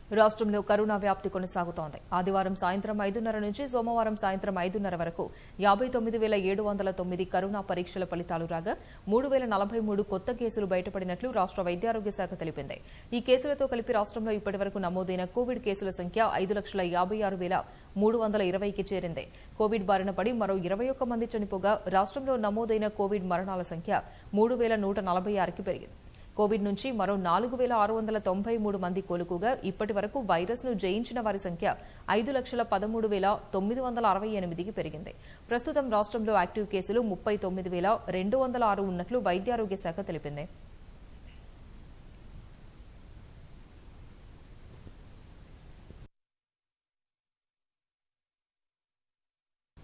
రాష్ట్రంలో కరోనా వ్యాప్తి కొనసాగుతోంది ఆదివారం సాయంత్రం ఐదున్నర నుంచి సోమవారం సాయంత్రం ఐదున్నర వరకు యాభై తొమ్మిది వేల ఏడు వందల తొమ్మిది కరోనా పరీక్షల ఫలితాలు రాగా మూడు వేల నలభై మూడు కొత్త కేసులు బయటపడినట్లు రాష్ట్ర వైద్యారోగ్య శాఖ తెలిపింది ఈ కేసులతో కలిపి రాష్ట్రంలో ఇప్పటివరకు నమోదైన కోవిడ్ కేసుల సంఖ్య ఐదు లక్షల యాభై ఆరు వేల మూడు వందల ఇరవైకి చేరింది కోవిడ్ బారిన పడి మరో ఇరవై ఒక్క మంది చనిపోగా రాష్ట్రంలో నమోదైన కోవిడ్ మరణాల సంఖ్య మూడు వేల నూట నలభై ఆరుకి పెరిగింది కోవిడ్ నుంచి మరో నాలుగు వేల ఆరు వందల తొంభై మూడు మంది కోలుకోగా ఇప్పటి వరకు వైరస్ ను జయించిన వారి సంఖ్య ఐదు లక్షల పదమూడు వేల తొమ్మిది వందల అరవై ఎనిమిదికి పెరిగింది ప్రస్తుతం రాష్ట్రంలో యాక్టివ్ కేసులు ముప్పై తొమ్మిది వేల రెండు వందల ఆరు ఉన్నట్లు వైద్యారోగ్య శాఖ తెలిపింది